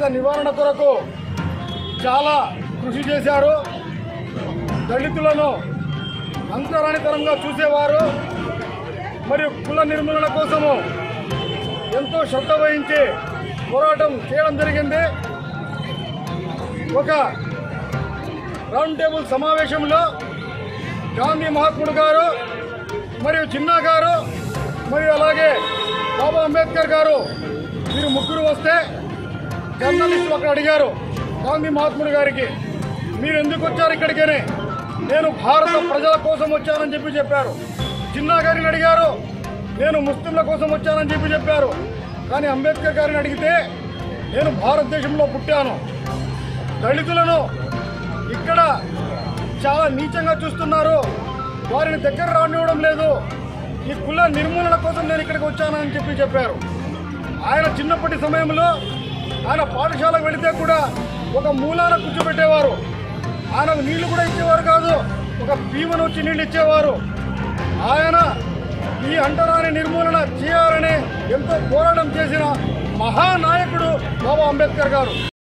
నివారణ కొరకు చాలా కృషి చేశారు దళితులను అంతరానితనంగా చూసేవారు మరియు కుల నిర్మూలన కోసము ఎంతో శ్రద్ధ వహించి పోరాటం చేయడం జరిగింది ఒక రౌండ్ టేబుల్ సమావేశంలో గాంధీ మహాత్ముడు గారు మరియు చిన్నా గారు మరియు అలాగే బాబా అంబేద్కర్ గారు వీరు ముగ్గురు వస్తే జర్నలిస్టులు అక్కడ అడిగారు గాంధీ మహాత్ముడు గారికి మీరు ఎందుకు వచ్చారు ఇక్కడికని నేను భారత ప్రజల కోసం వచ్చానని చెప్పి చెప్పారు చిన్నా గారిని అడిగారు నేను ముస్లింల కోసం వచ్చానని చెప్పి చెప్పారు కానీ అంబేద్కర్ గారిని అడిగితే నేను భారతదేశంలో పుట్టాను దళితులను ఇక్కడ చాలా నీచంగా చూస్తున్నారు వారిని దగ్గర రానివ్వడం లేదు ఈ కుల నిర్మూలన కోసం నేను ఇక్కడికి వచ్చానని చెప్పి చెప్పారు ఆయన చిన్నప్పటి సమయంలో ఆయన పాఠశాలకు వెళితే కూడా ఒక మూలాన కూర్చోబెట్టేవారు ఆయనకు నీళ్లు కూడా ఇచ్చేవారు కాదు ఒక భీమను వచ్చి నీళ్ళు ఇచ్చేవారు ఆయన ఈ అంటరాని నిర్మూలన చేయాలని ఎంతో పోరాటం చేసిన మహానాయకుడు బాబా అంబేద్కర్ గారు